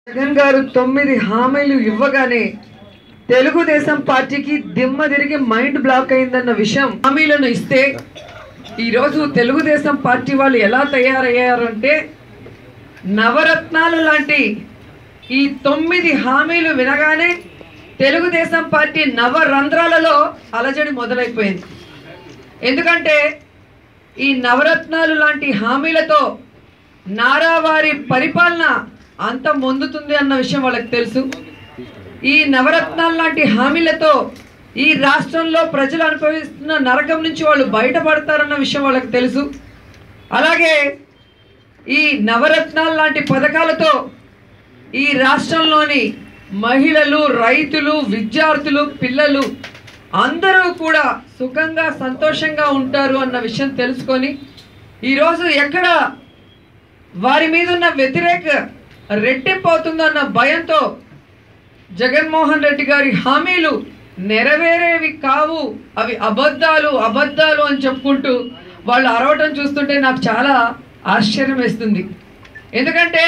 జగన్ గారు తొమ్మిది హామీలు ఇవ్వగానే తెలుగుదేశం పార్టీకి దిమ్మ తిరిగి మైండ్ బ్లాక్ అయిందన్న విషయం హామీలను ఇస్తే ఈరోజు తెలుగుదేశం పార్టీ వాళ్ళు ఎలా తయారయ్యారంటే నవరత్నాలు లాంటి ఈ తొమ్మిది హామీలు వినగానే తెలుగుదేశం పార్టీ నవరంధ్రాలలో అలజడి మొదలైపోయింది ఎందుకంటే ఈ నవరత్నాలు లాంటి హామీలతో నారావారి పరిపాలన అంత పొందుతుంది అన్న విషయం వాళ్ళకి తెలుసు ఈ నవరత్నాలు లాంటి హామీలతో ఈ రాష్ట్రంలో ప్రజలు అనుభవిస్తున్న నరకం నుంచి వాళ్ళు బయటపడతారన్న విషయం వాళ్ళకి తెలుసు అలాగే ఈ నవరత్నాలు లాంటి పథకాలతో ఈ రాష్ట్రంలోని మహిళలు రైతులు విద్యార్థులు పిల్లలు అందరూ కూడా సుఖంగా సంతోషంగా ఉంటారు అన్న విషయం తెలుసుకొని ఈరోజు ఎక్కడ వారి మీద ఉన్న వ్యతిరేక రెట్టింపు అవుతుందో అన్న భయంతో జగన్మోహన్ రెడ్డి గారి హామీలు నెరవేరేవి కావు అవి అబద్ధాలు అబద్ధాలు అని చెప్పుకుంటూ వాళ్ళు అరవటం చూస్తుంటే నాకు చాలా ఆశ్చర్యం వేస్తుంది ఎందుకంటే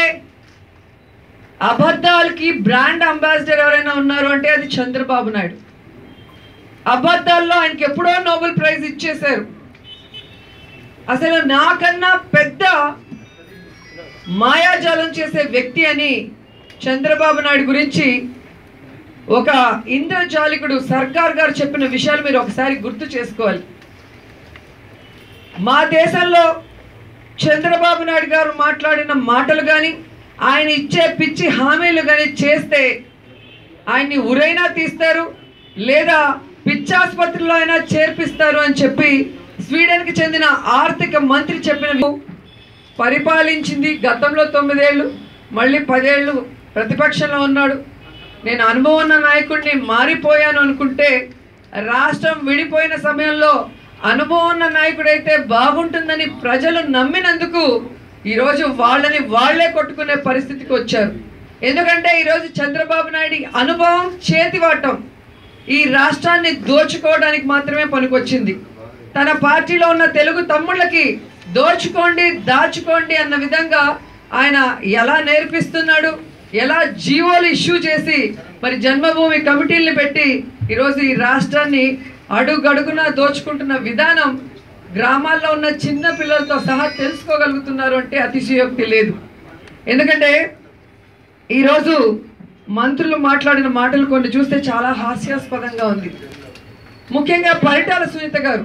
అబద్ధాలకి బ్రాండ్ అంబాసిడర్ ఎవరైనా ఉన్నారు అంటే అది చంద్రబాబు నాయుడు అబద్ధాల్లో ఆయనకి ఎప్పుడో నోబెల్ ప్రైజ్ ఇచ్చేశారు అసలు నాకన్నా పెద్ద మాయాజాలం చేసే వ్యక్తి అని చంద్రబాబు నాయుడు గురించి ఒక ఇంద్రజాలికుడు సర్కార్ గారు చెప్పిన విషయాలు మీరు ఒకసారి గుర్తు చేసుకోవాలి మా దేశంలో చంద్రబాబు నాయుడు గారు మాట్లాడిన మాటలు కానీ ఆయన ఇచ్చే పిచ్చి హామీలు కానీ చేస్తే ఆయన్ని ఉరైనా తీస్తారు లేదా పిచ్చాసుపత్రిలో అయినా చేర్పిస్తారు అని చెప్పి స్వీడన్కి చెందిన ఆర్థిక మంత్రి చెప్పిన పరిపాలించింది గతంలో తొమ్మిదేళ్ళు మళ్ళీ పదేళ్ళు ప్రతిపక్షంలో ఉన్నాడు నేను అనుభవం ఉన్న నాయకుడిని మారిపోయాను అనుకుంటే రాష్ట్రం విడిపోయిన సమయంలో అనుభవం ఉన్న నాయకుడైతే బాగుంటుందని ప్రజలు నమ్మినందుకు ఈరోజు వాళ్ళని వాళ్ళే కొట్టుకునే పరిస్థితికి వచ్చారు ఎందుకంటే ఈరోజు చంద్రబాబు నాయుడు అనుభవం చేతివాటం ఈ రాష్ట్రాన్ని దోచుకోవడానికి మాత్రమే పనికొచ్చింది తన పార్టీలో ఉన్న తెలుగు తమ్ముళ్ళకి దోచుకోండి దాచుకోండి అన్న విధంగా ఆయన ఎలా నేర్పిస్తున్నాడు ఎలా జీవోలు ఇష్యూ చేసి మరి జన్మభూమి కమిటీల్ని పెట్టి ఈరోజు ఈ రాష్ట్రాన్ని అడుగడుగునా దోచుకుంటున్న విధానం గ్రామాల్లో ఉన్న చిన్న పిల్లలతో సహా తెలుసుకోగలుగుతున్నారు అంటే అతిశయోక్తి లేదు ఎందుకంటే ఈరోజు మంత్రులు మాట్లాడిన మాటలు కొన్ని చూస్తే చాలా హాస్యాస్పదంగా ఉంది ముఖ్యంగా పరిటాల సునీత గారు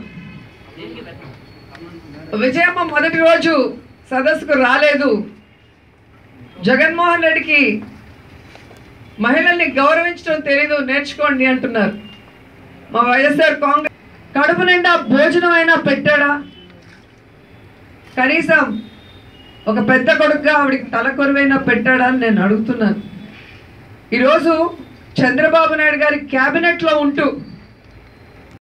విజయమ్మ మొదటి రోజు సదస్సుకు రాలేదు జగన్మోహన్ రెడ్డికి మహిళల్ని గౌరవించడం తెలీదు నేర్చుకోండి అంటున్నారు మా వైఎస్ఆర్ కాంగ్రెస్ కడుపు నిండా భోజనం అయినా పెట్టాడా కనీసం ఒక పెద్ద కొడుకుగా ఆవిడికి తల కొరువైనా పెట్టాడా అని నేను అడుగుతున్నాను ఈరోజు చంద్రబాబు నాయుడు గారి క్యాబినెట్లో ఉంటూ